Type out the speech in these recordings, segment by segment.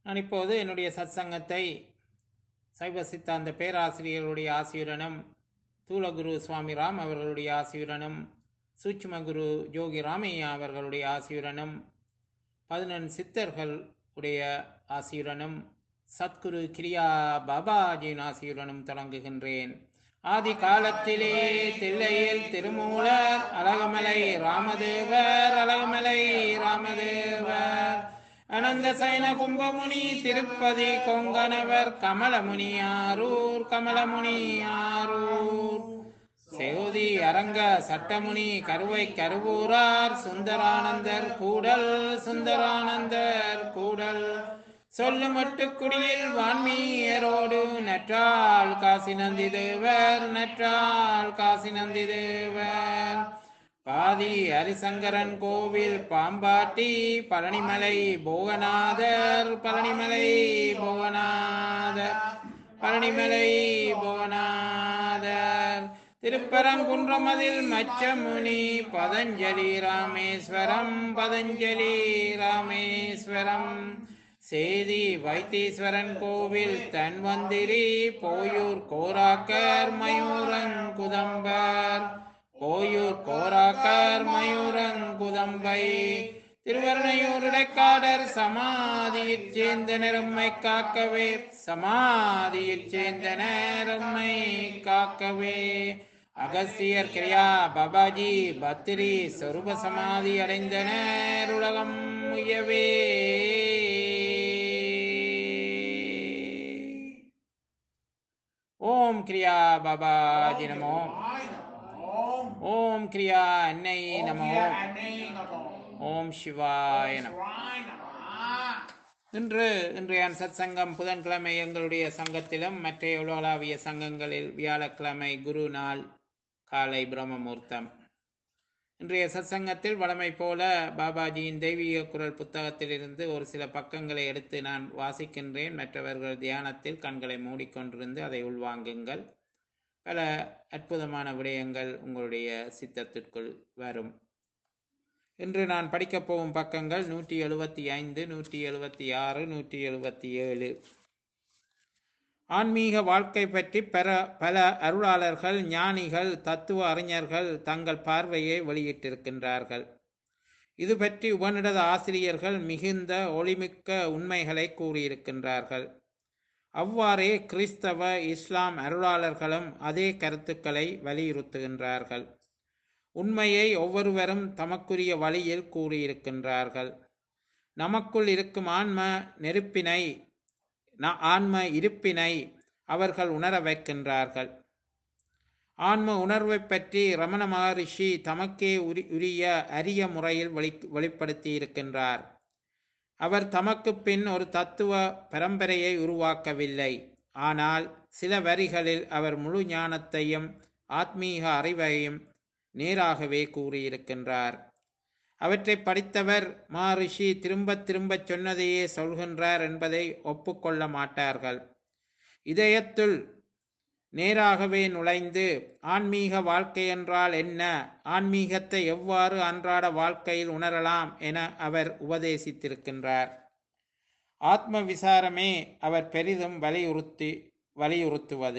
நான் இப்போது என்னுடைய சத்சங்கத்தை சைவ சித்தாந்த பேராசிரியர்களுடைய ஆசியுடனும் தூலகுரு சுவாமி ராம் அவர்களுடைய ஆசியுடனும் சூட்சும குரு ஜோகி ராமையா அவர்களுடைய ஆசியுடனும் பதினெண் சித்தர்கள் உடைய ஆசியுடனும் சத்குரு கிரியா பாபாஜியின் ஆசியுடனும் தொடங்குகின்றேன் ஆதி காலத்திலே தில்லையில் திருமூலர் அழகமலை ராமதேவர் அழகமலை ராமதேவர் அனந்த சைன கும்பமுனி திருப்பதி கொங்கணவர் கமலமுனி ஆரூர் கமலமுனி ஆரூர் செகுதி அரங்க சட்டமுனி கருவை கருவூரார் சுந்தரானந்தர் கூடல் சுந்தரானந்தர் கூடல் சொல்லு மட்டுக்குடியில் வான்மீயரோடு நற்றால் காசி நந்தி தேவர் நற்றால் காசி நந்தி தேவர் பாதி ஹரிசங்கரன் கோவில் பாம்பாட்டி பழனிமலை போகநாதர் பழனிமலை போகநாதர் பழனிமலை போகநாதர் திருப்பரங்குன்றமதில் மச்சமுனி பதஞ்சலி ராமேஸ்வரம் பதஞ்சலி ராமேஸ்வரம் சேதி வைத்தீஸ்வரன் கோவில் தன்வந்திரி போயூர் கோராக்கர் மயூரங்குதம்பர் போயூர் கோராக்கர் மயூரங்குதம்பை திருவருணையூர் இடைக்காடர் சமாதியிற் சேர்ந்த நெரும்மை காக்கவே சமாதியிற் சேர்ந்த நெரும்மை காக்கவே அகஸ்தியர் கிரியா பாபாஜி பத்திரி சொரூப சமாதி அடைந்தனர் உலகம் உயவே ஓம் கிரியா பாபாஜி நமோ ஓம் கிரியா அன்னை நமோ ஓம் சிவாய நமோ இன்று இன்றைய சத்சங்கம் புதன்கிழமை எங்களுடைய சங்கத்திலும் மற்ற உலகளாவிய சங்கங்களில் வியாழக்கிழமை குரு நாள் காலை பிரம்மமுகூர்த்தம் இன்றைய சத்சங்கத்தில் வழமை போல பாபாஜியின் தெய்வீக குரல் புத்தகத்திலிருந்து ஒரு சில பக்கங்களை எடுத்து நான் வாசிக்கின்றேன் மற்றவர்கள் தியானத்தில் கண்களை மூடிக்கொண்டிருந்து அதை உள்வாங்குங்கள் பல அற்புதமான விடயங்கள் உங்களுடைய சித்தத்திற்குள் வரும் இன்று நான் படிக்கப் போகும் பக்கங்கள் நூற்றி எழுபத்தி ஐந்து நூற்றி எழுபத்தி ஆறு நூற்றி எழுபத்தி ஏழு ஆன்மீக வாழ்க்கை பற்றி பெற பல அருளாளர்கள் ஞானிகள் தத்துவ அறிஞர்கள் தங்கள் பார்வையை வெளியிட்டிருக்கின்றார்கள் இது பற்றி உபனிடத ஆசிரியர்கள் மிகுந்த ஒளிமிக்க உண்மைகளை கூறியிருக்கின்றார்கள் அவ்வாறே கிறிஸ்தவ இஸ்லாம் அருளாளர்களும் அதே கருத்துக்களை வலியுறுத்துகின்றார்கள் உண்மையை ஒவ்வொருவரும் தமக்குரிய வழியில் கூறியிருக்கின்றார்கள் நமக்குள் இருக்கும் ஆன்ம நெருப்பினை ஆன்ம இருப்பினை அவர்கள் உணர வைக்கின்றார்கள் ஆன்ம உணர்வை பற்றி ரமண மகரிஷி தமக்கே உரி உரிய அரிய முறையில் வெளி வெளிப்படுத்தி இருக்கின்றார் அவர் தமக்கு பின் ஒரு தத்துவ பரம்பரையை உருவாக்கவில்லை ஆனால் சில வரிகளில் அவர் முழு ஞானத்தையும் ஆத்மீக அறிவையும் நேராகவே கூறியிருக்கின்றார் அவற்றை படித்தவர் மகரிஷி திரும்ப திரும்பச் சொன்னதையே சொல்கின்றார் என்பதை ஒப்புக்கொள்ள மாட்டார்கள் இதயத்துள் நேராகவே நுழைந்து ஆன்மீக வாழ்க்கை என்றால் என்ன ஆன்மீகத்தை எவ்வாறு அன்றாட வாழ்க்கையில் உணரலாம் என அவர் உபதேசித்திருக்கின்றார் ஆத்ம விசாரமே அவர் பெரிதும் வலியுறுத்தி வலியுறுத்துவது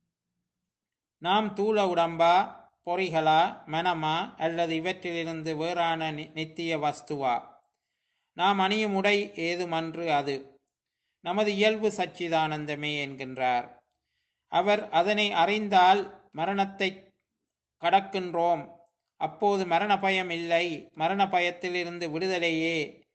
நாம் தூள உடம்பா பொறிகளா மனமா அல்லது இவற்றிலிருந்து வேறான நித்திய வஸ்துவா நாம் அணியும் உடை ஏதுமன்று அது நமது இயல்பு சச்சிதானந்தமே என்கின்றார் அவர் அதனை அறிந்தால் மரணத்தை கடக்கின்றோம் அப்போது மரண பயம் இல்லை மரண பயத்திலிருந்து விடுதலையே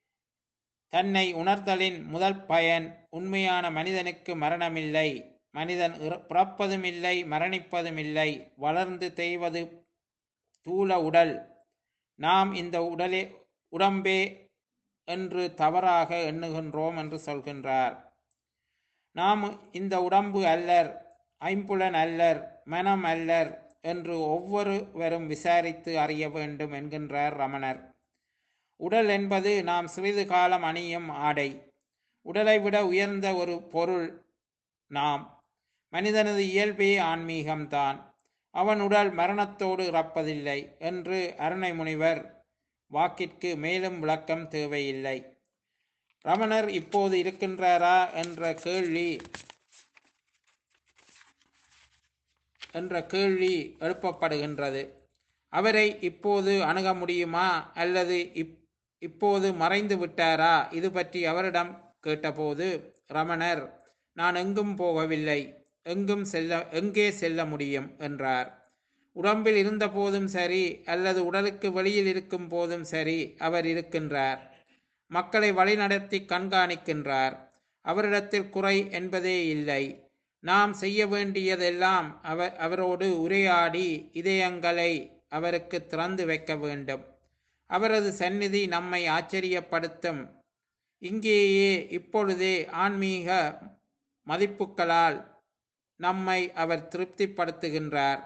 தன்னை உணர்தலின் முதல் பயன் உண்மையான மனிதனுக்கு மரணமில்லை மனிதன் பிறப்பதும் இல்லை மரணிப்பதும் இல்லை வளர்ந்து தேய்வது தூள உடல் நாம் இந்த உடலே உடம்பே என்று தவறாக எண்ணுகின்றோம் என்று சொல்கின்றார் நாம் இந்த உடம்பு அல்லர் ஐம்புலன் அல்லர் மனம் அல்லர் என்று ஒவ்வொருவரும் விசாரித்து அறிய வேண்டும் என்கின்றார் ரமணர் உடல் என்பது நாம் சிறிது காலம் அணியும் ஆடை உடலை விட உயர்ந்த ஒரு பொருள் நாம் மனிதனது இயல்பே ஆன்மீகம்தான் அவன் உடல் மரணத்தோடு இறப்பதில்லை என்று அருணை முனிவர் வாக்கிற்கு மேலும் விளக்கம் தேவையில்லை ரமணர் இப்போது இருக்கின்றாரா என்ற கேள்வி என்ற கேள்வி எழுப்பப்படுகின்றது அவரை இப்போது அணுக முடியுமா அல்லது இப் இப்போது மறைந்து விட்டாரா இது பற்றி அவரிடம் கேட்டபோது ரமணர் நான் எங்கும் போகவில்லை எங்கும் செல்ல எங்கே செல்ல முடியும் என்றார் உடம்பில் இருந்த போதும் சரி அல்லது உடலுக்கு வெளியில் இருக்கும் போதும் சரி அவர் இருக்கின்றார் மக்களை வழிநடத்தி கண்காணிக்கின்றார் அவரிடத்தில் குறை என்பதே இல்லை நாம் செய்ய வேண்டியதெல்லாம் அவர் அவரோடு உரையாடி இதயங்களை அவருக்கு திறந்து வைக்க வேண்டும் அவரது சந்நிதி நம்மை ஆச்சரியப்படுத்தும் இங்கேயே இப்பொழுதே ஆன்மீக மதிப்புகளால் நம்மை அவர் திருப்திப்படுத்துகின்றார்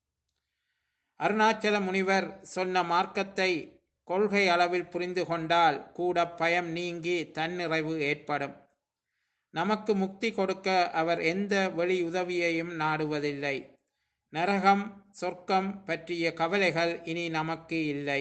அருணாச்சல முனிவர் சொன்ன மார்க்கத்தை கொள்கை அளவில் புரிந்து கொண்டால் கூட பயம் நீங்கி தன்னிறைவு ஏற்படும் நமக்கு முக்தி கொடுக்க அவர் எந்த வெளி உதவியையும் நாடுவதில்லை நரகம் சொர்க்கம் பற்றிய கவலைகள் இனி நமக்கு இல்லை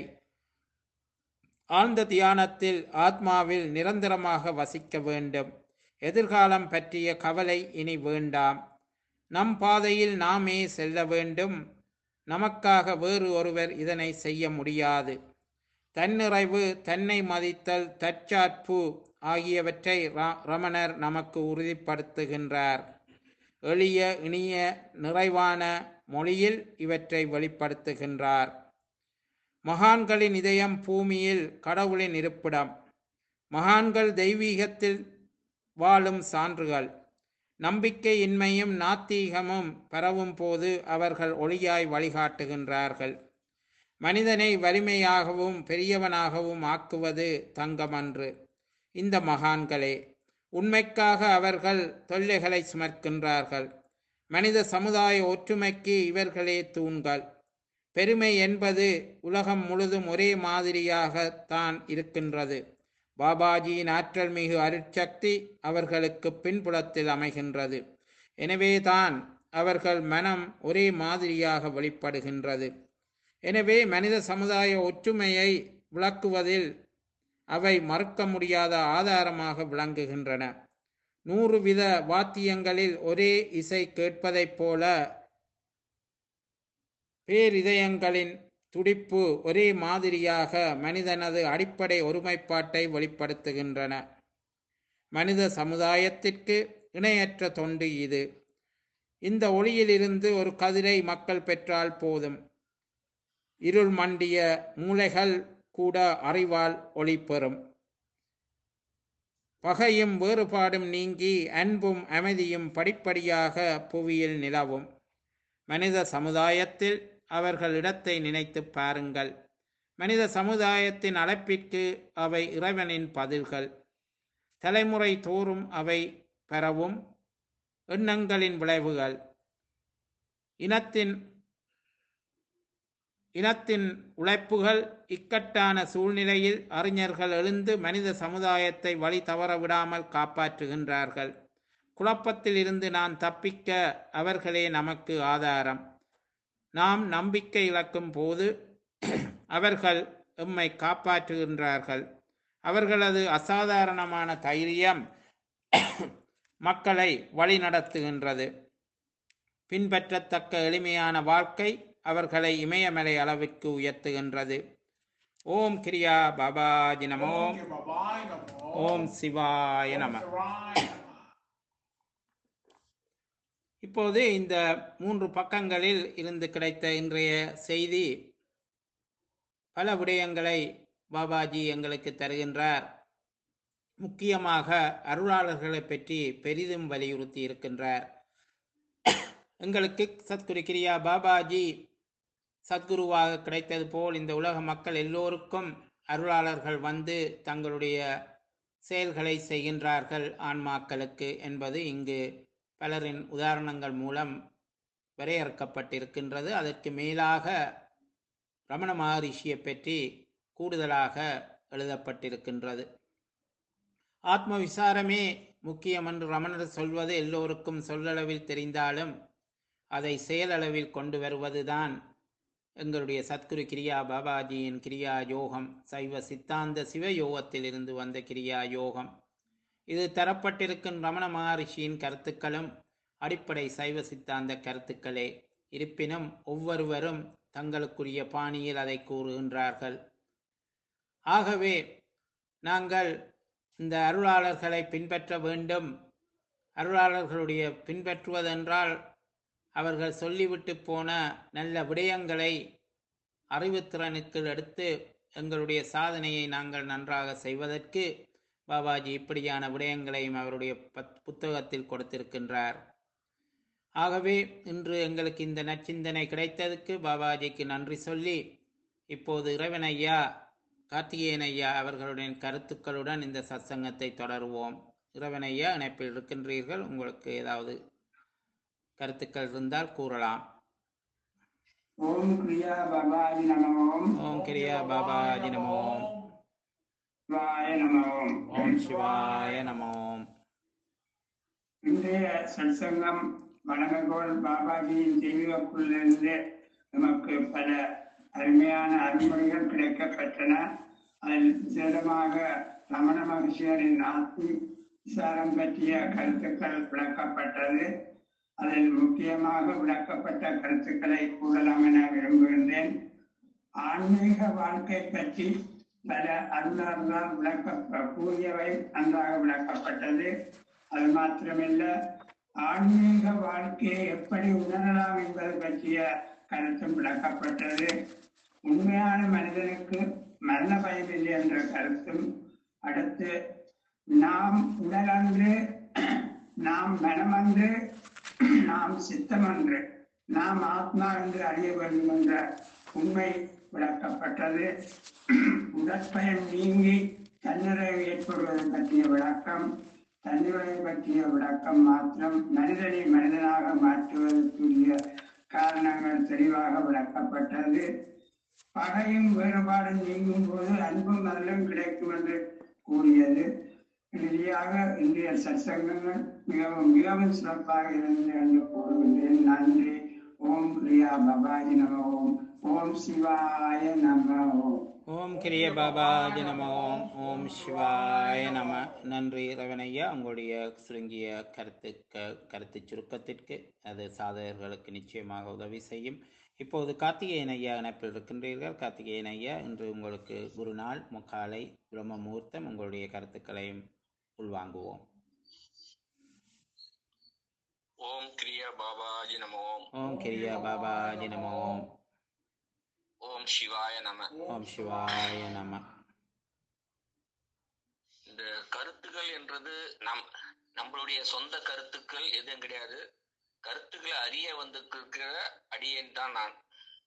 ஆழ்ந்த தியானத்தில் ஆத்மாவில் நிரந்தரமாக வசிக்க வேண்டும் எதிர்காலம் பற்றிய கவலை இனி வேண்டாம் நம் பாதையில் நாமே செல்ல வேண்டும் நமக்காக வேறு ஒருவர் இதனை செய்ய முடியாது தன்னிறைவு தன்னை மதித்தல் தற்சாட்பு ஆகியவற்றை ரா- ரமணர் நமக்கு உறுதிப்படுத்துகின்றார் எளிய இனிய நிறைவான மொழியில் இவற்றை வெளிப்படுத்துகின்றார் மகான்களின் இதயம் பூமியில் கடவுளின் இருப்பிடம் மகான்கள் தெய்வீகத்தில் வாழும் சான்றுகள் நம்பிக்கையின்மையும் நாத்தீகமும் பரவும் போது அவர்கள் ஒளியாய் வழிகாட்டுகின்றார்கள் மனிதனை வலிமையாகவும் பெரியவனாகவும் ஆக்குவது தங்கமன்று இந்த மகான்களே உண்மைக்காக அவர்கள் தொல்லைகளை சுமர்க்கின்றார்கள் மனித சமுதாய ஒற்றுமைக்கு இவர்களே தூண்கள் பெருமை என்பது உலகம் முழுதும் ஒரே மாதிரியாக தான் இருக்கின்றது பாபாஜியின் ஆற்றல் மிகு அருட்சக்தி அவர்களுக்கு பின்புலத்தில் அமைகின்றது எனவேதான் அவர்கள் மனம் ஒரே மாதிரியாக வெளிப்படுகின்றது எனவே மனித சமுதாய ஒற்றுமையை விளக்குவதில் அவை மறுக்க முடியாத ஆதாரமாக விளங்குகின்றன நூறு வித வாத்தியங்களில் ஒரே இசை கேட்பதைப் போல பேரிதயங்களின் துடிப்பு ஒரே மாதிரியாக மனிதனது அடிப்படை ஒருமைப்பாட்டை வெளிப்படுத்துகின்றன மனித சமுதாயத்திற்கு இணையற்ற தொண்டு இது இந்த ஒளியிலிருந்து ஒரு கதிரை மக்கள் பெற்றால் போதும் இருள் மண்டிய மூளைகள் கூட அறிவால் ஒளி பெறும் பகையும் வேறுபாடும் நீங்கி அன்பும் அமைதியும் படிப்படியாக புவியில் நிலவும் மனித சமுதாயத்தில் அவர்கள் இடத்தை நினைத்து பாருங்கள் மனித சமுதாயத்தின் அழைப்பிற்கு அவை இறைவனின் பதில்கள் தலைமுறை தோறும் அவை பெறவும் எண்ணங்களின் விளைவுகள் இனத்தின் இனத்தின் உழைப்புகள் இக்கட்டான சூழ்நிலையில் அறிஞர்கள் எழுந்து மனித சமுதாயத்தை வழி தவற விடாமல் காப்பாற்றுகின்றார்கள் குழப்பத்தில் இருந்து நான் தப்பிக்க அவர்களே நமக்கு ஆதாரம் நாம் நம்பிக்கை இழக்கும் போது அவர்கள் எம்மை காப்பாற்றுகின்றார்கள் அவர்களது அசாதாரணமான தைரியம் மக்களை வழிநடத்துகின்றது பின்பற்றத்தக்க எளிமையான வாழ்க்கை அவர்களை இமயமலை அளவிற்கு உயர்த்துகின்றது ஓம் கிரியா பாபாஜி நமோ Om Ki Babai Namo. ஓம் சிவாய Om நம Sarai Namo. இப்போது இந்த மூன்று பக்கங்களில் இருந்து கிடைத்த இன்றைய செய்தி பல விடயங்களை பாபாஜி எங்களுக்கு தருகின்றார் முக்கியமாக அருளாளர்களை பற்றி பெரிதும் வலியுறுத்தி இருக்கின்றார் எங்களுக்கு சத்குரு கிரியா பாபாஜி சத்குருவாக கிடைத்தது போல் இந்த உலக மக்கள் எல்லோருக்கும் அருளாளர்கள் வந்து தங்களுடைய செயல்களை செய்கின்றார்கள் ஆன்மாக்களுக்கு என்பது இங்கு பலரின் உதாரணங்கள் மூலம் வரையறுக்கப்பட்டிருக்கின்றது அதற்கு மேலாக ரமண மகரிஷியை பற்றி கூடுதலாக எழுதப்பட்டிருக்கின்றது ஆத்ம விசாரமே முக்கியம் என்று ரமணர் சொல்வது எல்லோருக்கும் சொல்லளவில் தெரிந்தாலும் அதை செயலளவில் கொண்டு வருவதுதான் எங்களுடைய சத்குரு கிரியா பாபாஜியின் கிரியா யோகம் சைவ சித்தாந்த சிவ யோகத்தில் இருந்து வந்த கிரியா யோகம் இது தரப்பட்டிருக்கும் ரமண மகரிஷியின் கருத்துக்களும் அடிப்படை சைவ சித்தாந்த கருத்துக்களே இருப்பினும் ஒவ்வொருவரும் தங்களுக்குரிய பாணியில் அதை கூறுகின்றார்கள் ஆகவே நாங்கள் இந்த அருளாளர்களை பின்பற்ற வேண்டும் அருளாளர்களுடைய பின்பற்றுவதென்றால் அவர்கள் சொல்லிவிட்டு போன நல்ல விடயங்களை அறிவுத்திறனுக்கு எடுத்து எங்களுடைய சாதனையை நாங்கள் நன்றாக செய்வதற்கு பாபாஜி இப்படியான விடயங்களையும் அவருடைய பத்- புத்தகத்தில் கொடுத்திருக்கின்றார் ஆகவே இன்று எங்களுக்கு இந்த நற்சிந்தனை கிடைத்ததுக்கு பாபாஜிக்கு நன்றி சொல்லி இப்போது இறைவன் ஐயா கார்த்திகேயன் ஐயா அவர்களுடைய கருத்துக்களுடன் இந்த சத்சங்கத்தை தொடருவோம் இறைவன் ஐயா இணைப்பில் இருக்கின்றீர்கள் உங்களுக்கு ஏதாவது கருத்துக்கள் இருந்தால் கூறலாம் ஓம் கிரியா பவாஜி நமோம் ஓம் கிரியா பாபாஜி நமோம் சிவாய நமோம் ஓம் சிவாய நமோம் இன்றைய சத்சங்கம் வணங்கோல் பாபாஜியின் தெய்வக்குள்ளிருந்து நமக்கு பல அருமையான அருமொழிகள் கிடைக்கப்பெற்றன அதில் விசேடமாக ரமண மகர்ஷியரின் ஆத்மி விசாரம் பற்றிய கருத்துக்கள் விளக்கப்பட்டது அதில் முக்கியமாக விளக்கப்பட்ட கருத்துக்களை கூறலாம் என விரும்புகின்றேன் ஆன்மீக வாழ்க்கை பற்றி பல அருளாளர்களால் விளக்க கூறியவை நன்றாக விளக்கப்பட்டது அது மாத்திரமல்ல ஆன்மீக வாழ்க்கையை எப்படி உணரலாம் என்பது பற்றிய கருத்தும் விளக்கப்பட்டது உண்மையான மனிதனுக்கு மரண பயமில்லை என்ற கருத்தும் அடுத்து நாம் உடலன்று நாம் மனமன்று நாம் சித்தமன்று நாம் ஆத்மா என்று அறிய வேண்டும் என்ற உண்மை விளக்கப்பட்டது உடற்பயம் நீங்கி தன்னிறைவு ஏற்படுவது பற்றிய விளக்கம் தன்னிறைவு பற்றிய விளக்கம் மாத்திரம் மனிதனை மனிதனாக மாற்றுவதற்குரிய காரணங்கள் தெளிவாக விளக்கப்பட்டது பகையும் வேறுபாடும் நீங்கும் போது அன்பும் அருளும் கிடைக்கும் என்று கூறியது இறுதியாக இன்றைய சத்சங்கங்கள் மிகவும் மிகவும் சிறப்பாக இருந்தது என்று கூறுகின்றேன் நன்றி ஓம் பிரியா பபாஜி நம ஓம் ஓம் சிவாய நம ஓம் ஓம் கிரிய பாபாஜி நம ஓம் ஓம் சிவாய நம நன்றி ரவணையா உங்களுடைய சுருங்கிய கருத்துக்க கருத்து சுருக்கத்திற்கு அது சாதகர்களுக்கு நிச்சயமாக உதவி செய்யும் இப்போது கார்த்திகேயன் ஐயா இணைப்பில் இருக்கின்றீர்கள் கார்த்திகேயன் ஐயா இன்று உங்களுக்கு குருநாள் முக்காலை பிரம்ம முகூர்த்தம் உங்களுடைய கருத்துக்களையும் உள்வாங்குவோம் ஓம் கிரியா பாபாஜி நம ஓம் ஓம் கிரியா பாபாஜி நம ஓம் ஓம் சிவாய நம ஓம் சிவாய நம இந்த கருத்துக்கள் என்றது நம் நம்மளுடைய சொந்த கருத்துக்கள் எதுவும் கிடையாது கருத்துக்களை அறிய வந்திருக்கிற அடியேன் தான் நான்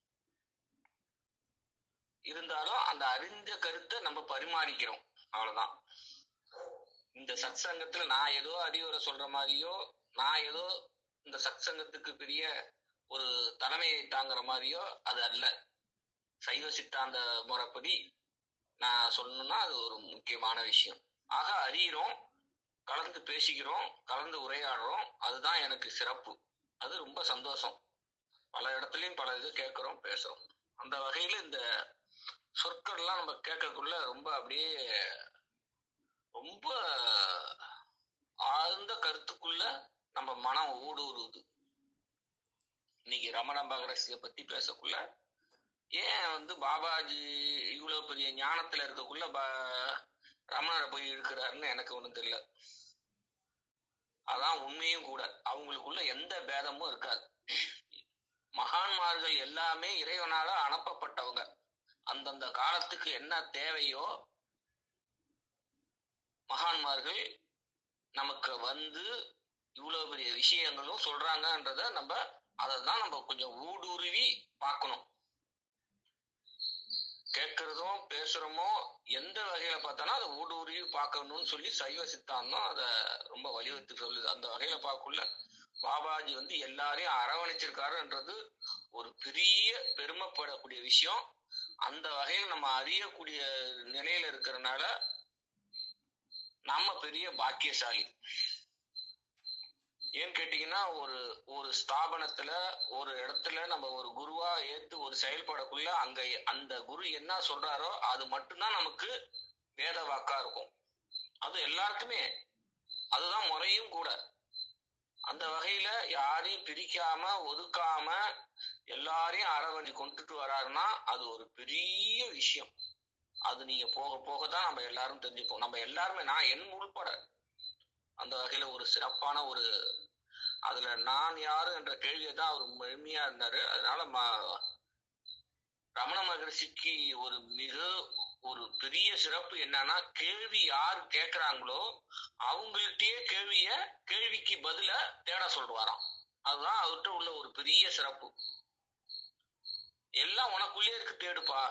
இருந்தாலும் அந்த அறிஞ்ச கருத்தை நம்ம பரிமாறிக்கிறோம் அவ்வளவுதான் இந்த சத் சங்கத்துல நான் ஏதோ அறிவுரை சொல்ற மாதிரியோ நான் ஏதோ இந்த சத் சங்கத்துக்கு பெரிய ஒரு தலைமையை தாங்குற மாதிரியோ அது அல்ல சைவ சித்தாந்த முறைப்படி நான் சொல்லணும்னா அது ஒரு முக்கியமான விஷயம் ஆக அறிகிறோம் கலந்து பேசிக்கிறோம் கலந்து உரையாடுறோம் அதுதான் எனக்கு சிறப்பு அது ரொம்ப சந்தோஷம் பல இடத்துலயும் பல இது கேட்கிறோம் பேசுறோம் அந்த வகையில இந்த சொற்கள்லாம் நம்ம கேட்கக்குள்ள ரொம்ப அப்படியே ரொம்ப ஆழ்ந்த கருத்துக்குள்ள நம்ம மனம் ஊடுருவுது இன்னைக்கு ரமண மகரசிய பத்தி பேசக்குள்ள ஏன் வந்து பாபாஜி இவ்வளவு பெரிய ஞானத்துல இருக்கக்குள்ள பா- ரமணரை போய் இழுக்கிறாருன்னு எனக்கு ஒண்ணும் தெரியல அதான் உண்மையும் கூட அவங்களுக்குள்ள எந்த பேதமும் இருக்காது மகான்மார்கள் எல்லாமே இறைவனால அனுப்பப்பட்டவங்க அந்தந்த காலத்துக்கு என்ன தேவையோ மகான்மார்கள் நமக்கு வந்து இவ்வளவு பெரிய விஷயங்களும் சொல்றாங்கன்றத நம்ம அதை தான் நம்ம கொஞ்சம் ஊடுருவி பார்க்கணும் கேட்கறதும் பேசுறோமோ எந்த வகையில பார்த்தாலும் அதை ஊடுருவி பார்க்கணும்னு சொல்லி சைவ சித்தாந்தம் அதை ரொம்ப வலியுறுத்தி சொல்லுது அந்த வகையில பார்க்கக்குள்ள பாபாஜி வந்து எல்லாரையும் அரவணைச்சிருக்காருன்றது ஒரு பெரிய பெருமைப்படக்கூடிய விஷயம் அந்த வகையில் நம்ம அறியக்கூடிய நிலையில இருக்கிறனால நாம பெரிய பாக்கியசாலி ஏன்னு கேட்டீங்கன்னா ஒரு ஒரு ஸ்தாபனத்துல ஒரு இடத்துல நம்ம ஒரு குருவா ஏத்து ஒரு செயல்படக்குள்ள அங்க அந்த குரு என்ன சொல்றாரோ அது மட்டும்தான் நமக்கு வேத வாக்கா இருக்கும் அது எல்லாருக்குமே அதுதான் முறையும் கூட அந்த வகையில யாரையும் பிரிக்காம ஒதுக்காம எல்லாரையும் அரவணி கொண்டுட்டு வராருன்னா அது ஒரு பெரிய விஷயம் அது நீங்க போக போக தான் நம்ம எல்லாரும் தெரிஞ்சுப்போம் நம்ம எல்லாருமே நான் என் உள்பட அந்த வகையில ஒரு சிறப்பான ஒரு அதுல நான் யாரு என்ற கேள்வியை தான் அவர் முழுமையா இருந்தாரு அதனால ம- ரமண மகரிஷிக்கு ஒரு மிக ஒரு பெரிய சிறப்பு என்னன்னா கேள்வி யார் கேக்குறாங்களோ அவங்கள்ட்டயே கேள்விய கேள்விக்கு பதில தேட சொல்றாராம் அதுதான் அவர்கிட்ட உள்ள ஒரு பெரிய சிறப்பு எல்லாம் உனக்குள்ளே இருக்கு தேடுப்பா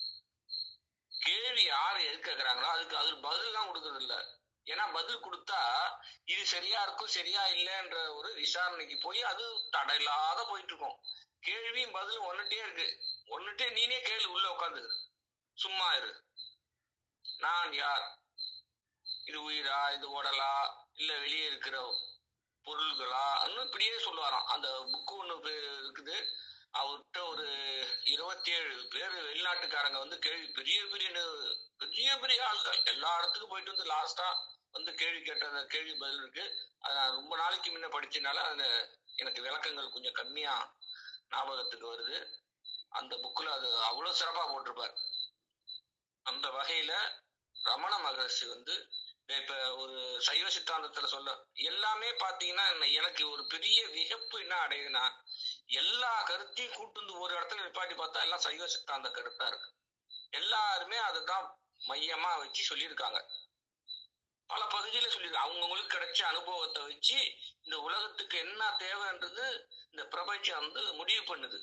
கேள்வி யார் எது கேக்குறாங்களோ அதுக்கு அது பதில் தான் கொடுக்கறது இல்ல ஏன்னா பதில் கொடுத்தா இது சரியா இருக்கும் சரியா இல்லைன்ற ஒரு விசாரணைக்கு போய் அது தடையில்லாத போயிட்டு இருக்கும் கேள்வியும் பதில் ஒன்னுட்டே இருக்கு ஒன்னுட்டே நீனே கேள்வி உள்ள உட்காந்து சும்மா இரு நான் யார் இது உயிரா இது உடலா இல்ல வெளியே இருக்கிற பொருள்களா இன்னும் இப்படியே சொல்லுவாராம் அந்த புக்கு ஒண்ணு இருக்குது அவர்கிட்ட ஒரு இருபத்தி ஏழு பேர் வெளிநாட்டுக்காரங்க வந்து கேள்வி பெரிய பெரிய நு- பெரிய பெரிய ஆள்கள் எல்லா இடத்துக்கும் போயிட்டு வந்து லாஸ்டா வந்து கேள்வி கேட்ட அந்த கேள்வி பதில் இருக்கு அது நான் ரொம்ப நாளைக்கு முன்ன படிச்சனால அந்த எனக்கு விளக்கங்கள் கொஞ்சம் கம்மியா ஞாபகத்துக்கு வருது அந்த புக்ல அது அவ்வளவு சிறப்பா போட்டிருப்பார் அந்த வகையில ரமண மகர்ஷி வந்து இப்ப ஒரு சைவ சித்தாந்தத்துல சொல்ல எல்லாமே பாத்தீங்கன்னா என்ன- எனக்கு ஒரு பெரிய வியப்பு என்ன அடையுதுன்னா எல்லா கருத்தையும் கூட்டு வந்து ஒரு இடத்துல நிப்பாட்டி பார்த்தா எல்லாம் சைவ சித்தாந்த கருத்தா இருக்கு எல்லாருமே அதுதான் மையமா வச்சு சொல்லியிருக்காங்க பல பகுதியில சொல்லியிருக்காங்க அவங்கவுங்களுக்கு கிடைச்ச அனுபவத்தை வச்சு இந்த உலகத்துக்கு என்ன தேவைன்றது இந்த பிரபஞ்சம் வந்து முடிவு பண்ணுது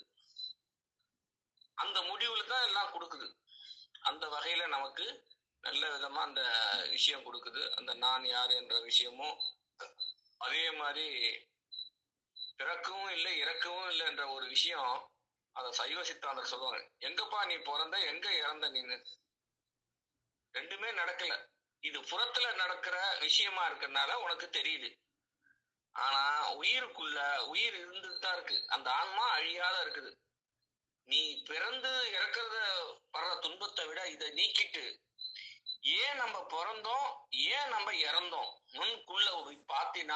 அந்த முடிவுல தான் எல்லாம் கொடுக்குது அந்த வகையில நமக்கு நல்ல விதமா அந்த விஷயம் கொடுக்குது அந்த நான் யார் என்ற விஷயமும் அதே மாதிரி பிறக்கவும் இல்லை இறக்கவும் இல்லை என்ற ஒரு விஷயம் அத சைவ சித்தாந்தர் சொல்லுவாங்க எங்கப்பா நீ பிறந்த எங்க இறந்த நீனு ரெண்டுமே நடக்கல இது புறத்துல நடக்கிற விஷயமா இருக்கறனால உனக்கு தெரியுது ஆனா உயிருக்குள்ள உயிர் இருந்துட்டு தான் இருக்கு அந்த ஆன்மா அழியாத இருக்குது நீ பிறந்து இறக்கிறத வர்ற துன்பத்தை விட இதை நீக்கிட்டு ஏன் நம்ம பிறந்தோம் ஏன் நம்ம இறந்தோம் முன்குள்ள போய் பாத்தீங்கன்னா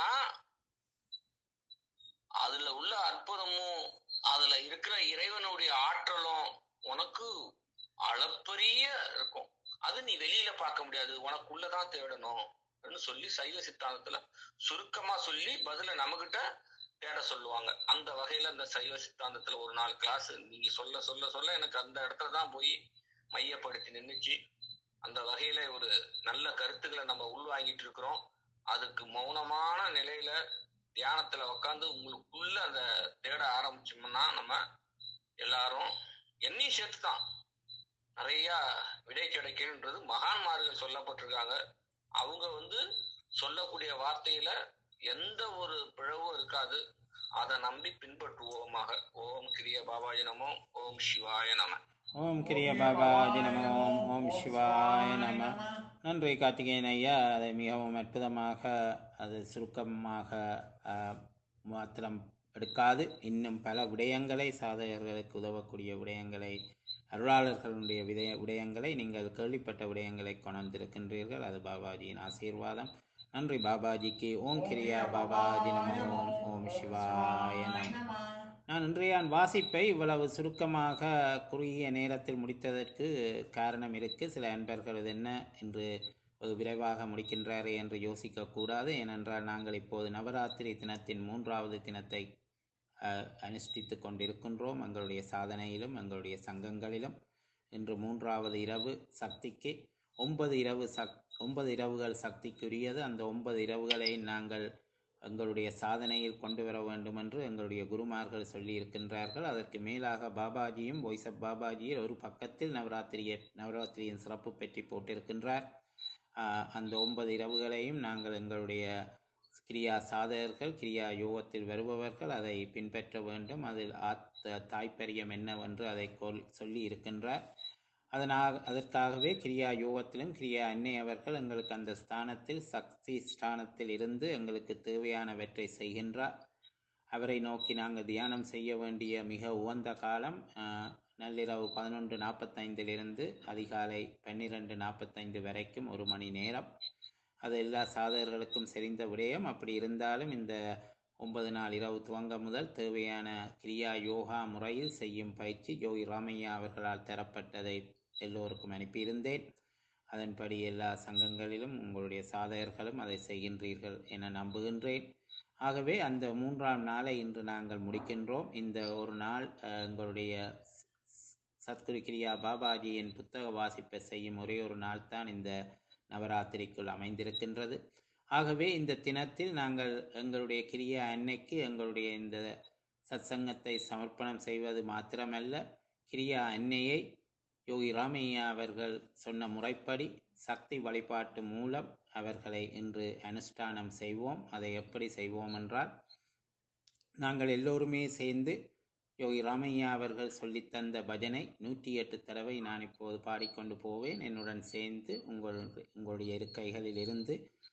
அதுல உள்ள அற்புதமும் அதுல இருக்கிற இறைவனுடைய ஆற்றலும் உனக்கு அளப்பரிய இருக்கும் அது நீ வெளியில பார்க்க முடியாது உனக்குள்ளதான் தேடணும் அப்படின்னு சொல்லி சைவ சித்தாந்தத்துல சுருக்கமா சொல்லி பதில நம்மகிட்ட தேட சொல்லுவாங்க அந்த வகையில அந்த சைவ சித்தாந்தத்துல ஒரு நாள் கிளாஸ் நீங்க சொல்ல சொல்ல சொல்ல எனக்கு அந்த இடத்துல தான் போய் மையப்படுத்தி நின்னுச்சு அந்த வகையில ஒரு நல்ல கருத்துக்களை நம்ம உள்வாங்கிட்டு இருக்கிறோம் அதுக்கு மௌனமான நிலையில தியானத்துல உட்காந்து உங்களுக்குள்ள அந்த தேட ஆரம்பிச்சோம்னா நம்ம எல்லாரும் என்னையும் சேர்த்து தான் நிறைய விடை கிடைக்குன்றது மகான்மார்கள் சொல்லப்பட்டிருக்காங்க அவங்க வந்து சொல்லக்கூடிய வார்த்தையில எந்த ஒரு பிழவும் இருக்காது அதை நம்பி பின்பற்றுவோமாக ஓம் கிரிய பாபாஜி நமோ ஓம் சிவாய நம ஓம் கிரிய பாபாஜி நம ஓம் ஓம் சிவாய நம நன்றி கார்த்திகேயன் ஐயா அதை மிகவும் அற்புதமாக அது சுருக்கமாக ஆஹ், மாத்திரம் எடுக்காது இன்னும் பல விடயங்களை சாதகர்களுக்கு உதவக்கூடிய விடயங்களை அருளாளர்களுடைய விடய விடயங்களை நீங்கள் கேள்விப்பட்ட விடயங்களை கொண்டிருக்கின்றீர்கள் அது பாபாஜியின் ஆசீர்வாதம் நன்றி பாபாஜிக்கு ஓம் கிரியா பாபாஜி நம ஓம் ஓம் சிவாய நம நான் இன்றைய வாசிப்பை இவ்வளவு சுருக்கமாக குறுகிய நேரத்தில் முடித்ததற்கு காரணம் இருக்கு சில அன்பர்கள் இது என்ன என்று ஒரு விரைவாக முடிக்கின்றாரே என்று யோசிக்கக்கூடாது ஏனென்றால் நாங்கள் இப்போது நவராத்திரி தினத்தின் மூன்றாவது தினத்தை அஹ், அனுஷ்டித்துக் கொண்டிருக்கின்றோம் எங்களுடைய சாதனையிலும் எங்களுடைய சங்கங்களிலும் இன்று மூன்றாவது இரவு சக்திக்கு ஒன்பது இரவு சக் ஒன்பது இரவுகள் சக்திக்குரியது அந்த ஒன்பது இரவுகளை நாங்கள் எங்களுடைய சாதனையில் கொண்டு வர வேண்டும் என்று எங்களுடைய குருமார்கள் சொல்லி இருக்கின்றார்கள் அதற்கு மேலாக பாபாஜியும் வாய்ஸ் ஆஃப் பாபாஜியில் ஒரு பக்கத்தில் நவராத்திரியை நவராத்திரியின் சிறப்பு பற்றி போட்டிருக்கின்றார் ஆஹ் அந்த ஒன்பது இரவுகளையும் நாங்கள் எங்களுடைய கிரியா சாதகர்கள் கிரியா யோகத்தில் வருபவர்கள் அதை பின்பற்ற வேண்டும் அதில் ஆத்த தாய்ப்பரியம் என்னவென்று அதை கொல் சொல்லி இருக்கின்றார் அதனால் அதற்காகவே கிரியா யோகத்திலும் கிரியா அன்னை அவர்கள் எங்களுக்கு அந்த ஸ்தானத்தில் சக்தி ஸ்தானத்தில் இருந்து எங்களுக்கு தேவையானவற்றை செய்கின்றார் அவரை நோக்கி நாங்கள் தியானம் செய்ய வேண்டிய மிக உகந்த காலம் ஆஹ், நள்ளிரவு பதினொன்று நாற்பத்தைந்திலிருந்து அதிகாலை பன்னிரெண்டு நாற்பத்தைந்து வரைக்கும் ஒரு மணி நேரம் அது எல்லா சாதகர்களுக்கும் தெரிந்த விடயம் அப்படி இருந்தாலும் இந்த ஒன்பது நாள் இரவு துவங்க முதல் தேவையான கிரியா யோகா முறையில் செய்யும் பயிற்சி யோகி ராமையா அவர்களால் தரப்பட்டதை எல்லோருக்கும் அனுப்பியிருந்தேன் அதன்படி எல்லா சங்கங்களிலும் உங்களுடைய சாதகர்களும் அதை செய்கின்றீர்கள் என நம்புகின்றேன் ஆகவே அந்த மூன்றாம் நாளை இன்று நாங்கள் முடிக்கின்றோம் இந்த ஒரு நாள் அஹ், எங்களுடைய சத்குரு கிரியா பாபாஜியின் புத்தக வாசிப்பை செய்யும் ஒரே ஒரு நாள் தான் இந்த நவராத்திரிக்குள் அமைந்திருக்கின்றது ஆகவே இந்த தினத்தில் நாங்கள் எங்களுடைய கிரியா அன்னைக்கு எங்களுடைய இந்த சத்சங்கத்தை சமர்ப்பணம் செய்வது மாத்திரமல்ல கிரியா அன்னையை யோகி ராமையா அவர்கள் சொன்ன முறைப்படி சக்தி வழிபாட்டு மூலம் அவர்களை இன்று அனுஷ்டானம் செய்வோம் அதை எப்படி செய்வோம் என்றால் நாங்கள் எல்லோருமே சேர்ந்து யோகி ராமையா அவர்கள் சொல்லித்தந்த பஜனை நூற்றி எட்டு தடவை நான் இப்போது பாடிக்கொண்டு போவேன் என்னுடன் சேர்ந்து உங்கள் உங்களுடைய இருக்கைகளில் இருந்து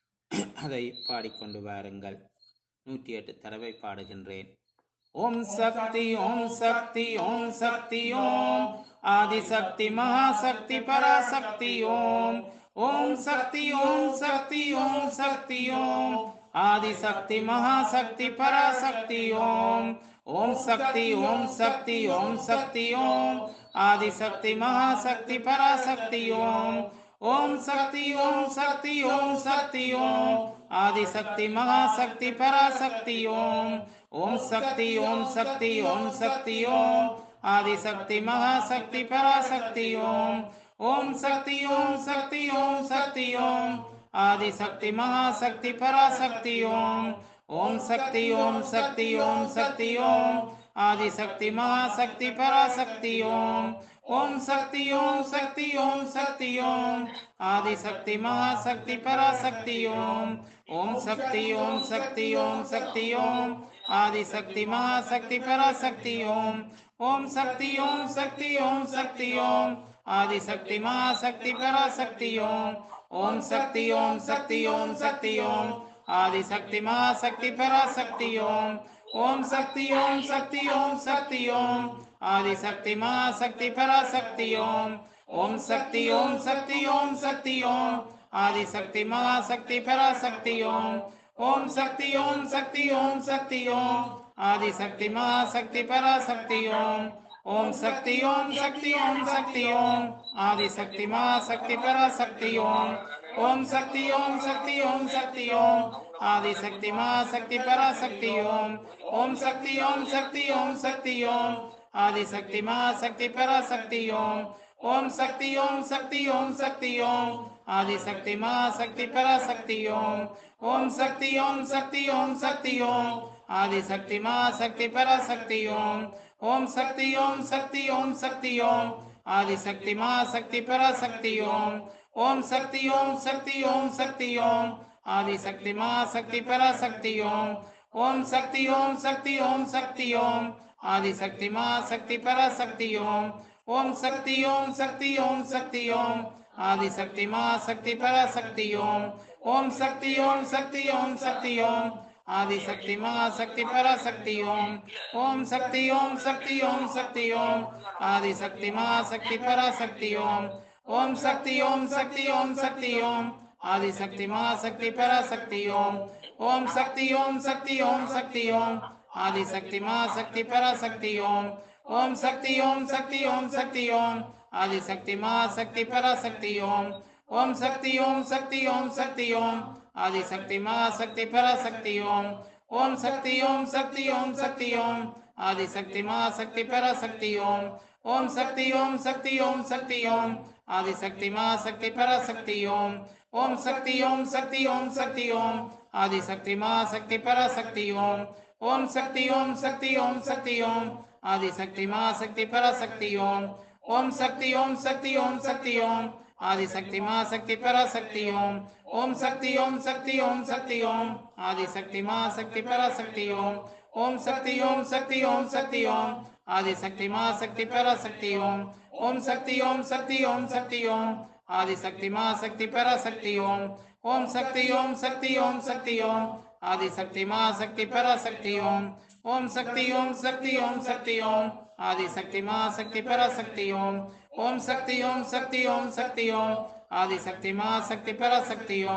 அதை பாடிக்கொண்டு வாருங்கள் நூற்றி எட்டு தடவை பாடுகின்றேன் ஓம் சக்தி ஓம் சக்தி ஓம் சக்தி ஓம் ஆதிசக்தி மகாசக்தி பராசக்தி ஓம் ஓம் சக்தி ஓம் சக்தி ஓம் சக்தி ஓம் ஆதிசக்தி மகாசக்தி பராசக்தி ஓம் ஓம் சக்தி ஓம் சக்தி ஓம் சக்தி ஓம் ஆதிசக்தி மகாசக்தி பராசக்தி ஓம் ஓம் சக்தி ஓம் சக்தி ஓம் சக்தி ஓம் ஆதிசக்தி மகாசக்தி பராசக்தி ஓம் ஓம் சக்தி ஓம் சக்தி ஓம் சக்தி ஓம் ஆதிசக்தி மகாசக்தி பராசக்தி ஓம் ஓம் சக்தி ஓம் சக்தி ஓம் சக்தி ஓம் ஆதிசக்தி மகாசக்தி பராசக்தி ஓம் ஓம் சக்தி ஓம் சக்தி ஓம் சக்தி ஓம் ஆதிசக்தி மகாசக்தி பராசக்தி ஓம் ஓம் சக்தி ஓம் சக்தி ஓம் சக்தி ஓம் ஆதிசக்தி மகாசக்தி பராசக்தி ஓம் ஓம் சக்தி ஓம் சக்தி ஓம் சக்தி ஓம் ஆதிசக்தி மகாசக்தி பராசக்தி ஓம் ஓம் சக்தி ஓம் சக்தி ஓம் சக்தி ஓம் ஆதிசக்தி மகாசக்தி பராசக்தி ஓம் ஓம் சக்தி ஓம் சக்தி ஓம் சக்தி ஓம் ஆதிசக்தி மகாசக்தி பராசக்தி ஓம் ஓம் சக்தி ஓம் சக்தி ஓம் சக்தி ஓம் ஆதிசக்தி மகாசக்தி பராசக்தி ஓம் ஓம் சக்தி ஓம் சக்தி ஓம் சக்தி ஓம் ஆதிசக்தி மகாசக்தி பராசக்தி ஓம் ஓம் சக்தி ஓம் சக்தி ஓம் சக்தி ஓம் ஆதிசக்தி மகாசக்தி பராசக்தி ஓம் ஓம் சக்தி ஓம் சக்தி ஓம் சக்தி ஓம் ஆதிசக்தி மகாசக்தி பராசக்தி ஓம் ஓம் சக்தி ஓம் சக்தி ஓம் சக்தி ஓம் ஆதிசக்தி மகாசக்தி பராசக்தி ஓம் ஓம் சக்தி ஓம் சக்தி ஓம் சக்தி ஓம் ஆதிசக்தி மகாசக்தி பராசக்தி ஓம் ஓம் சக்தி ஓம் சக்தி ஓம் சக்தி ஓம் ஆதிசக்தி மகாசக்தி பராசக்தி ஓம் ஓம் சக்தி ஓம் சக்தி ஓம் சக்தி ஓம் ஆதிசக்தி மகாசக்தி பராசக்தி ஓம் ஓம் சக்தி ஓம் சக்தி ஓம் சக்தி ஓம் ஆதிசக்தி மகாசக்தி பராசக்தி ஓம் ஓம் சக்தி ஓம் சக்தி ஓம் சக்தி ஓம் ஆதிசக்தி மகாசக்தி பராசக்தி ஓம் ஓம் சக்தி ஓம் சக்தி ஓம் சக்தி ஓம் ஆதிசக்தி மகாசக்தி பராசக்தி ஓம் ஓம் சக்தி ஓம் சக்தி ஓம் சக்தி ஓம் ஆதிசக்தி மகாசக்தி பராசக்தி ஓம் ஓம் சக்தி ஓம் சக்தி ஓம் சக்தி ஓம் ஆதிசக்தி மகாசக்தி பராசக்தி ஓம் ஓம் சக்தி ஓம் சக்தி ஓம் சக்தி ஓம் ஆதிசக்தி மகாசக்தி பராசக்தி ஓம் ஓம் சக்தி ஓம் சக்தி ஓம் சக்தி ஓம் ஆதிசக்தி மகாசக்தி பராசக்தி ஓம் ஓம் சக்தி ஓம் சக்தி ஓம் சக்தி ஓம் ஆதிசக்தி மகாசக்தி பராசக்தி ஓம் ஓம் சக்தி ஓம் சக்தி ஓம் சக்தி ஓம் ஆதிசக்தி மகாசக்தி பராசக்தி ஓம் ஓம் சக்தி ஓம் சக்தி ஓம் சக்தி ஓம் ஆதிசக்தி மகாசக்தி பராசக்தி ஓம் ஓம் சக்தி ஓம் சக்தி ஓம் சக்தி ஓம் ஆதிசக்தி மகாசக்தி பராசக்தி ஓம் ஓம் சக்தி ஓம் சக்தி ஓம் சக்தி ஓம் ஆதிசக்தி மகாசக்தி பராசக்தி ஓம் ஓம் சக்தி ஓம் சக்தி ஓம் சக்தி ஓம் ஆதிசக்தி மகாசக்தி பராசக்தி ஓம் ஓம் சக்தி ஓம் சக்தி ஓம் சக்தி ஓம் ஆதிசக்தி மகாசக்தி பராசக்தி ஓம் ஓம் சக்தி ஓம் சக்தி ஓம் சக்தி ஓம் ஆதிசக்தி மகாசக்தி பராசக்தி ஓம் ஓம் சக்தி ஓம் சக்தி ஓம் சக்தி ஓம் ஆதிசக்தி மகாசக்தி பராசக்தி ஓம் ஓம் சக்தி ஓம் சக்தி ஓம் சக்தி ஓம் ஆதிசக்தி மகாசக்தி பராசக்தி ஓம் ஓம் சக்தி ஓம் சக்தி ஓம் சக்தி ஓம் ஆதிசக்தி மகாசக்தி பராசக்தி ஓம் ஓம் சக்தி ஓம் சக்தி ஓம் சக்தி ஓம் ஆதிசக்தி மகாசக்தி பராசக்தி ஓம் ஓம் சக்தி ஓம் சக்தி ஓம் சக்தி ஓம் ஆதிசக்தி மகாசக்தி பராசக்தி ஓம் ஓம் சக்தி ஓம் சக்தி ஓம் சக்தி ஓம் ஆதிசக்தி மகாசக்தி பராசக்தி ஓம்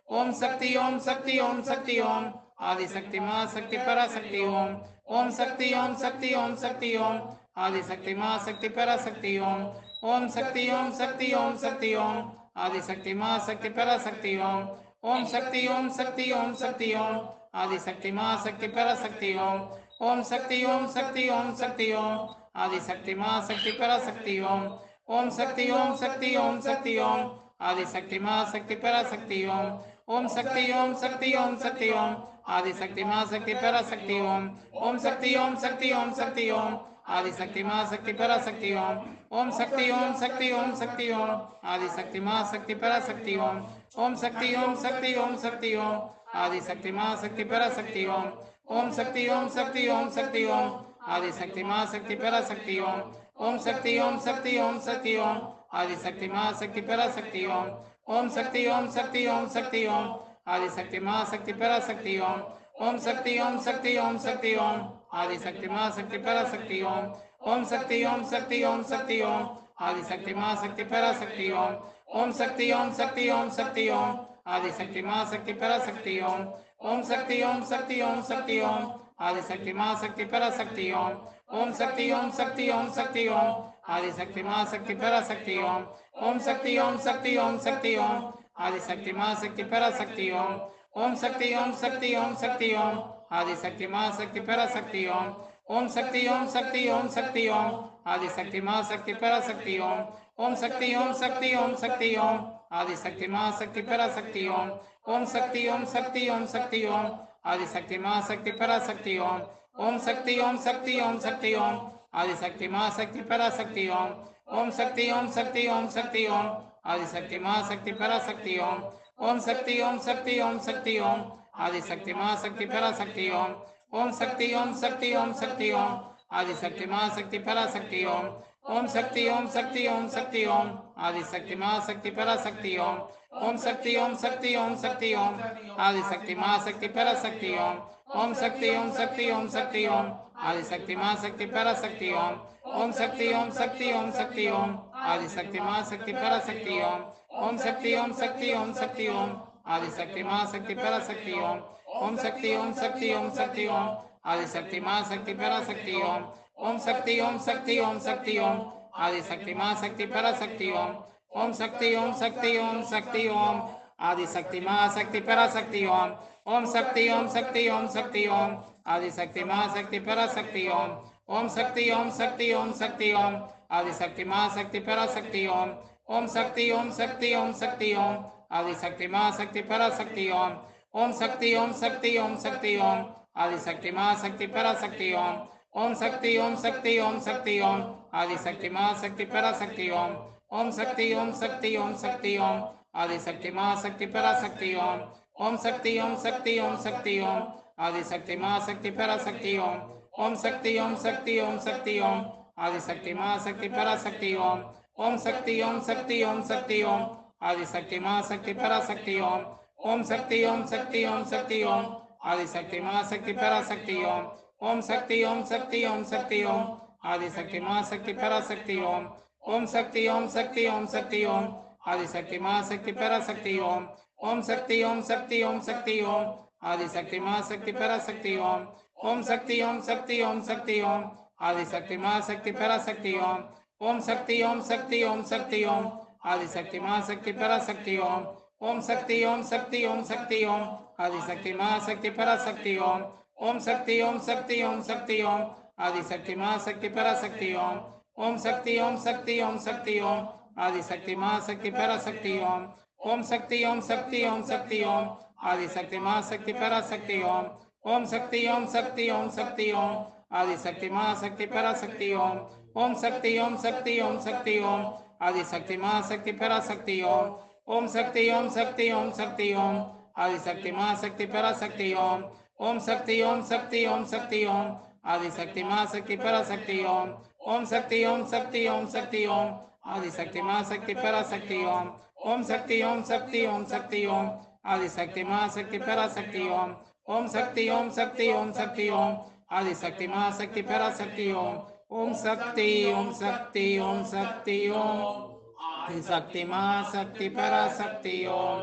ஓம் சக்தி ஓம் சக்தி ஓம் சக்தி ஓம் ஆதிசக்தி மா சக்தி பராசக்தி ஓம் ஓம் சக்தி ஓம் சக்தி ஓம் சக்தி ஓம் ஆதிசக்தி மா சக்தி பராசக்தி ஓம் ஓம் சக்தி ஓம் சக்தி ஓம் சக்தி ஓம் ஆதிசக்தி மா சக்தி பராசக்தி ஓம் ஓம் சக்தி ஓம் சக்தி ஓம் சக்தி ஓம் ஆதிசக்தி மா சக்தி பராசக்தி ஓம் ஓம் சக்தி ஓம் சக்தி ஓம் சக்தி ஓம் ஆதிசக்தி மா சக்தி பராசக்தி ஓம் ஓம் சக்தி ஓம் சக்தி ஓம் சக்தி ஓம் ஆதிசக்தி மா சக்தி பராசக்தி ஓம் ஓம் சக்தி ஓம் சக்தி ஓம் சக்தி ஓம் ஆதிசக்தி மா சக்தி பராசக்தி ஓம் ஓம் சக்தி ஓம் சக்தி ஓம் சக்தி ஓம் ஆதிசக்தி மா சக்தி பராசக்தி ஓம் ஓம் சக்தி ஓம் சக்தி ஓம் சக்தி ஓம் ஆதிசக்தி மா சக்தி பராசக்தி ஓம் ஓம் சக்தி ஓம் சக்தி ஓம் சக்தி ஓம் ஆதிசக்தி மா சக்தி பராசக்தி ஓம் ஓம் சக்தி ஓம் சக்தி ஓம் சக்தி ஓம் ஆதிசக்தி மா சக்தி பராசக்தி ஓம் ஓம் சக்தி ஓம் சக்தி ஓம் சக்தி ஓம் ஆதிசக்தி மா சக்தி பராசக்தி ஓம் ஓம் சக்தி ஓம் சக்தி ஓம் சக்தி ஓம் ஆதிசக்தி மா சக்தி பராசக்தி ஓம் ஓம் சக்தி ஓம் சக்தி ஓம் சக்தி ஓம் ஆதிசக்தி மா சக்தி பராசக்தி ஓம் ஓம் சக்தி ஓம் சக்தி ஓம் சக்தி ஓம் ஆதிசக்தி மா சக்தி பராசக்தி ஓம் ஓம் சக்தி ஓம் சக்தி ஓம் சக்தி ஓம் ஆதிசக்தி மா சக்தி பராசக்தி ஓம் ஓம் சக்தி ஓம் சக்தி ஓம் சக்தி ஓம் ஆதிசக்தி மா சக்தி பராசக்தி ஓம் ஓம் சக்தி ஓம் சக்தி ஓம் சக்தி ஓம் ஆதிசக்தி மா சக்தி பராசக்தி ஓம் ஓம் சக்தி ஓம் சக்தி ஓம் சக்தி ஓம் ஆதிசக்தி மா சக்தி பராசக்தி ஓம் ஓம் சக்தி ஓம் சக்தி ஓம் சக்தி ஓம் ஆதிசக்தி மா சக்தி பராசக்தி ஓம் ஓம் சக்தி ஓம் சக்தி ஓம் சக்தி ஓம் ஆதிசக்தி மா சக்தி பராசக்தி ஓம் ஓம் சக்தி ஓம் சக்தி ஓம் சக்தி ஓம் ஆதிசக்தி மா சக்தி பராசக்தி ஓம் ஓம் சக்தி ஓம் சக்தி ஓம் சக்தி ஓம் ஆதிசக்தி மா சக்தி பராசக்தி ஓம் ஓம் சக்தி ஓம் சக்தி ஓம் சக்தி ஓம் ஆதிசக்தி மா சக்தி பராசக்தி ஓம் ஓம் சக்தி ஓம் சக்தி ஓம் சக்தி ஓம் ஆதிசக்தி மா சக்தி பராசக்தி ஓம் ஓம் சக்தி ஓம் சக்தி ஓம் சக்தி ஓம் ஆதிசக்தி மா சக்தி பராசக்தி ஓம் ஓம் சக்தி ஓம் சக்தி ஓம் சக்தி ஓம் ஆதிசக்தி மா சக்தி பராசக்தி ஓம் ஓம் சக்தி ஓம் சக்தி ஓம் சக்தி ஓம் ஆதிசக்தி மா சக்தி பராசக்தி ஓம் ஓம் சக்தி ஓம் சக்தி ஓம் சக்தி ஓம் ஆதிசக்தி மா சக்தி பராசக்தி ஓம் ஓம் சக்தி ஓம் சக்தி ஓம் சக்தி ஓம் ஆதிசக்தி மா சக்தி பராசக்தி ஓம் ஓம் சக்தி ஓம் சக்தி ஓம் சக்தி ஓம் ஆதிசக்தி மா சக்தி பராசக்தி ஓம் ஓம் சக்தி ஓம் சக்தி ஓம் சக்தி ஓம் ஆதிசக்தி மா சக்தி பராசக்தி ஓம் ஓம் சக்தி ஓம் சக்தி ஓம் சக்தி ஓம் ஆதிசக்தி மா சக்தி பராசக்தி ஓம் ஓம் சக்தி ஓம் சக்தி ஓம் சக்தி ஓம் ஆதிசக்தி மா சக்தி பராசக்தி ஓம் ஓம் சக்தி ஓம் சக்தி ஓம் சக்தி ஓம் ஆதிசக்தி மா சக்தி பராசக்தி ஓம் ஓம் சக்தி ஓம் சக்தி ஓம் சக்தி ஓம் ஆதிசக்தி மா சக்தி பராசக்தி ஓம் ஓம் சக்தி ஓம் சக்தி ஓம் சக்தி ஓம் ஆதிசக்தி மா சக்தி பராசக்தி ஓம் ஓம் சக்தி ஓம் சக்தி ஓம் சக்தி ஓம் ஆதிசக்தி மா சக்தி பராசக்தி ஓம் ஓம் சக்தி ஓம் சக்தி ஓம் சக்தி ஓம் ஆதிசக்தி மா சக்தி பராசக்தி ஓம் ஓம் சக்தி ஓம் சக்தி ஓம் சக்தி ஓம் ஆதிசக்தி மா சக்தி பராசக்தி ஓம் ஓம் சக்தி ஓம் சக்தி ஓம் சக்தி ஓம் ஆதிசக்தி மா சக்தி பராசக்தி ஓம் ஓம் சக்தி ஓம் சக்தி ஓம் சக்தி ஓம் ஆதிசக்தி மா சக்தி பராசக்தி ஓம் ஓம் சக்தி ஓம் சக்தி ஓம் சக்தி ஓம் ஆதிசக்தி மா சக்தி பராசக்தி ஓம் ஓம் சக்தி ஓம் சக்தி ஓம் சக்தி ஓம் ஆதிசக்தி மா சக்தி பராசக்தி ஓம் ஓம் சக்தி ஓம் சக்தி ஓம் சக்தி ஓம் ஆதிசக்தி மா சக்தி பராசக்தி ஓம் ஓம் சக்தி ஓம் சக்தி ஓம் சக்தி ஓம் ஆதிசக்தி மா சக்தி பராசக்தி ஓம் ஓம் சக்தி ஓம் சக்தி ஓம் சக்தி ஓம் ஆதிசக்தி மா சக்தி பராசக்தி ஓம் ஓம் சக்தி ஓம் சக்தி ஓம் சக்தி ஓம் ஆதிசக்தி மா சக்தி பராசக்தி ஓம் ஓம் சக்தி ஓம் சக்தி ஓம் சக்தி ஓம் ஆதிசக்தி மா சக்தி பராசக்தி ஓம் ஓம் சக்தி ஓம் சக்தி ஓம் சக்தி ஓம் ஆதிசக்தி மா சக்தி பராசக்தி ஓம் ஓம் சக்தி ஓம் சக்தி ஓம் சக்தி ஓம் ஆதிசக்தி மா சக்தி பராசக்தி ஓம் ஓம் சக்தி ஓம் சக்தி ஓம் சக்தி ஓம் ஆதிசக்தி மா சக்தி பராசக்தி ஓம் ஓம் சக்தி ஓம் சக்தி ஓம் சக்தி ஓம் ஆதிசக்தி மா சக்தி பராசக்தி ஓம் ஓம் சக்தி ஓம் சக்தி ஓம் சக்தி ஓம் ஆதிசக்தி மா சக்தி பராசக்தி ஓம் ஓம் சக்தி ஓம் சக்தி ஓம் சக்தி ஓம் ஆதிசக்தி மா சக்தி பராசக்தி ஓம் ஓம் சக்தி ஓம் சக்தி ஓம் சக்தி ஓம் ஆதிசக்தி மா சக்தி பராசக்தி ஓம் ஓம் சக்தி ஓம் சக்தி ஓம் சக்தி ஓம் ஆதிசக்தி மா சக்தி பராசக்தி ஓம் ஓம் சக்தி ஓம் சக்தி ஓம் சக்தி ஓம் ஆதிசக்தி மா சக்தி பராசக்தி ஓம் ஓம் சக்தி ஓம் சக்தி ஓம் சக்தி ஓம் ஆதிசக்தி மா சக்தி பராசக்தி ஓம் ஓம் சக்தி ஓம் சக்தி ஓம் சக்தி ஓம் ஆதிசக்தி மா சக்தி பராசக்தி ஓம் ஓம் சக்தி ஓம் சக்தி ஓம் சக்தி ஓம் ஆதிசக்தி மா சக்தி பராசக்தி ஓம் ஓம் சக்தி ஓம் சக்தி ஓம் சக்தி ஓம் ஆதிசக்தி மா சக்தி பராசக்தி ஓம்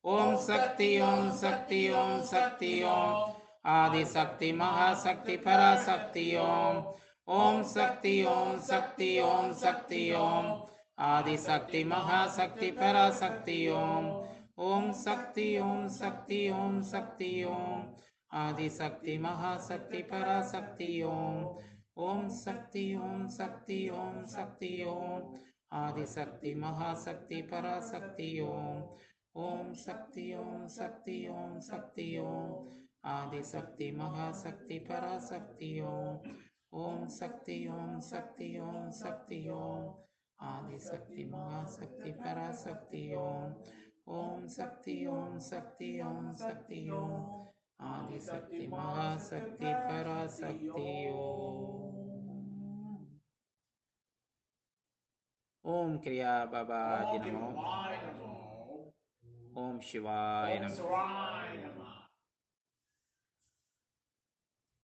ஓம் சக்தி ஓம் சக்தி ஓம் சக்தி ஓம் ஆதிசக்தி மகாசக்தி பராசக்தி ஓம் ஓம் சக்தி ஓம் சக்தி ஓம் சக்தி ஓம் ஆதிசக்தி மகாசக்தி பராசக்தி ஓம் ஓம் சக்தி ஓம் சக்தி ஓம் சக்தி ஓம் ஆதிசக்தி மகாசக்தி பராசக்தி ஓம் ஓம் சக்தி ஓம் சக்தி ஓம் சக்தி ஓம் ஆதிசக்தி மகாசக்தி பராசக்தி ஓம் ஓம் சக்தி ஓம் சக்தி ஓம் சக்தி ஓம் ஆதிசக்தி மகாசக்தி பராசக்தி ஓம் ஓம் சக்தி ஓம் சக்தி ஓம் சக்தி ஓம் ஆதிசக்தி மகாசக்தி பராசக்தி ஓம் ஓம் சக்தி ஓம் சக்தி ஓம் சக்தி ஓம் ஆதிசக்தி மகாசக்தி பராசக்தி ஓம் ஓம் கிரியா பாபாஜி நமோ ஓம் சிவாய நமோ